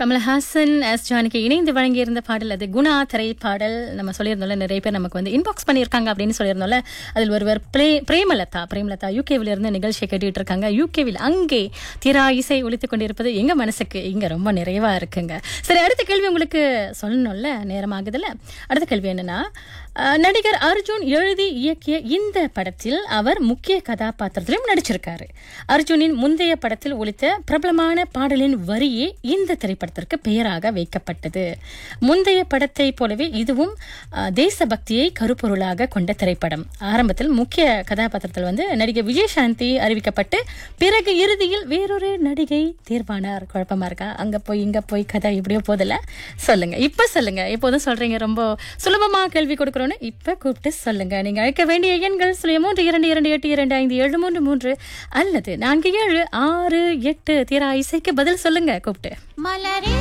Kamal Haasan S Janaki இணைந்து வழங்கியிருந்த பாடல் அது குணா திரைப்பாடல் நம்ம சொல்லியிருந்தோம்ல நிறைய பேர் நமக்கு வந்து இன்பாக்ஸ் பண்ணியிருக்காங்க அப்படின்னு சொல்லியிருந்தோம்ல அதில் ஒருவர் பிரே பிரேமலதா பிரேமலதா யூகேவில் இருந்து நிகழ்ச்சியை கேட்டுட்டு இருக்காங்க யூகேவில் அங்கே திரா இசை ஒழித்துக் கொண்டிருப்பது எங்க மனசுக்கு இங்க ரொம்ப நிறைவா இருக்குங்க சரி அடுத்த கேள்வி உங்களுக்கு சொல்லணும்ல நேரமாகுதுல்ல அடுத்த கேள்வி என்னன்னா அஹ், நடிகர் அர்ஜுன் எழுதி இயக்கிய இந்த படத்தில் அவர் முக்கிய கதாபாத்திரத்திலும் நடிச்சிருக்காரு அர்ஜுனின் முந்தைய படத்தில் ஒலித்த பிரபலமான பாடலின் வரியே இந்த திரைப்படத்திற்கு பெயராக வைக்கப்பட்டது முந்தைய படத்தை போலவே இதுவும் அஹ், தேசபக்தியை கருப்பொருளாக கொண்ட திரைப்படம் ஆரம்பத்தில் முக்கிய கதாபாத்திரத்தில் வந்து நடிகை விஜயசாந்தி அறிவிக்கப்பட்டு பிறகு இறுதியில் வேறொரு நடிகை தேர்வானார் குழப்பமா இருக்கா அங்க போய் இங்க போய் கதை இப்படியோ போதில்ல சொல்லுங்க இப்ப சொல்லுங்க எப்போதும் சொல்றீங்க ரொம்ப சுலபமா கேள்வி கொடுக்குறோன்னு இப்ப கூப்பிட்டு சொல்லுங்க நீங்க அழைக்க வேண்டிய எண்கள் சுழிய மூன்று இரண்டு இரண்டு எட்டு இரண்டு ஐந்து ஏழு மூன்று மூன்று அல்லது நான்கு ஏழு ஆறு எட்டு தீரா இசைக்கு பதில் சொல்லுங்க கூப்பிட்டு மலரே